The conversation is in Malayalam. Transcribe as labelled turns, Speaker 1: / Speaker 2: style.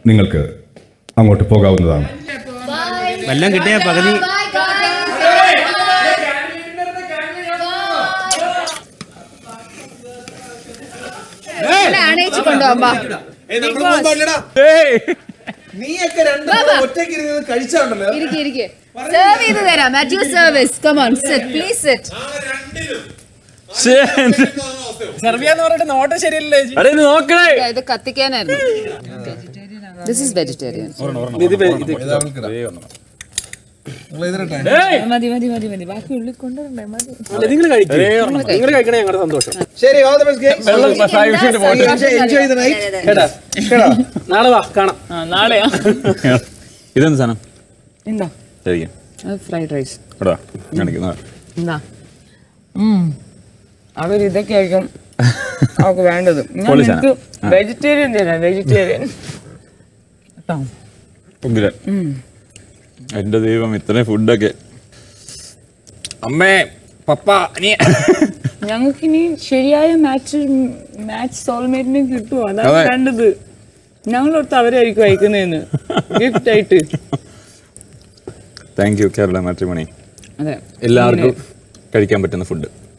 Speaker 1: നിങ്ങൾക്ക് അങ്ങോട്ട് പോകാവുന്നതാണ്
Speaker 2: വല്ലതും കിട്ടിയ പകുതി
Speaker 3: ആണേച്ച് കൊണ്ടുപോകാം
Speaker 4: നീയൊക്കെ രണ്ട് ഒറ്റയ്ക്ക് ഇരുന്ന് കഴിച്ചാണ്ടല്ലോ
Speaker 3: ഇരിക്കെ ഇരിക്കെ സെർവ് ചെയ്ത് തരാം at your service come on sit please sit
Speaker 5: സെർബിയ എന്ന് പറഞ്ഞിട്ട് നോട്ടം ശരിയല്ലേ ചേച്ചി?
Speaker 2: അടേ ഇത് നോക്കണേ
Speaker 3: ഇത് കത്തിക്കാനായിരുന്നു ദിസ് ഇസ് വെജിറ്റേറിയൻ
Speaker 2: ഇത് വേ- ഇത്
Speaker 3: മതി മതി മതി മതി ബാക്കി ഉള്ളിൽ കൊണ്ടുവരണ്ടേ മതി
Speaker 2: അല്ല, നിങ്ങള് കഴിക്ക്. നിങ്ങള് കഴിക്കണേ ഞങ്ങളുടെ സന്തോഷം
Speaker 4: ശരി all the best games enjoy the night
Speaker 2: കേട്ടാ കേട്ടാ നാളെ വാ കാണാം
Speaker 5: ആ, നാളെയാ
Speaker 6: ഇതെന്ത് സാധനം
Speaker 3: എന്താ
Speaker 6: ശരിക്കും
Speaker 3: ഫ്രൈഡ് റൈസ്
Speaker 6: എടാ കാണിക്കുന്ന
Speaker 3: എന്താ അവർ ഇതൊക്കെ ആയിരിക്കും അവർക്ക് വേണ്ടത് ഞാൻ
Speaker 6: പൊളി സാധനം.
Speaker 3: നിനക്ക് വെജിറ്റേറിയൻ തരാം വെജിറ്റേറിയൻ
Speaker 6: ഉഗ്ര എന്റെ ദൈവം ഇത്രയും ഫുഡൊക്കെ അമ്മേ പപ്പ നീ
Speaker 3: ഞങ്ങൾക്ക് ഇനി ശരിയായ മാച്ച് മാച്ച് സോൾമേറ്റിനെ കിട്ടുമോ അതാണ്
Speaker 6: അതെ.
Speaker 3: വേണ്ടത് ഞങ്ങളോർത്ത് അവരായിരിക്കും അയക്കുന്നതെന്ന് ഗിഫ്റ്റ് ആയിട്ട്
Speaker 6: താങ്ക് യു കേരള മാട്രിമണി
Speaker 3: അതെ
Speaker 6: എല്ലാവർക്കും കഴിക്കാൻ പറ്റുന്ന ഫുഡ്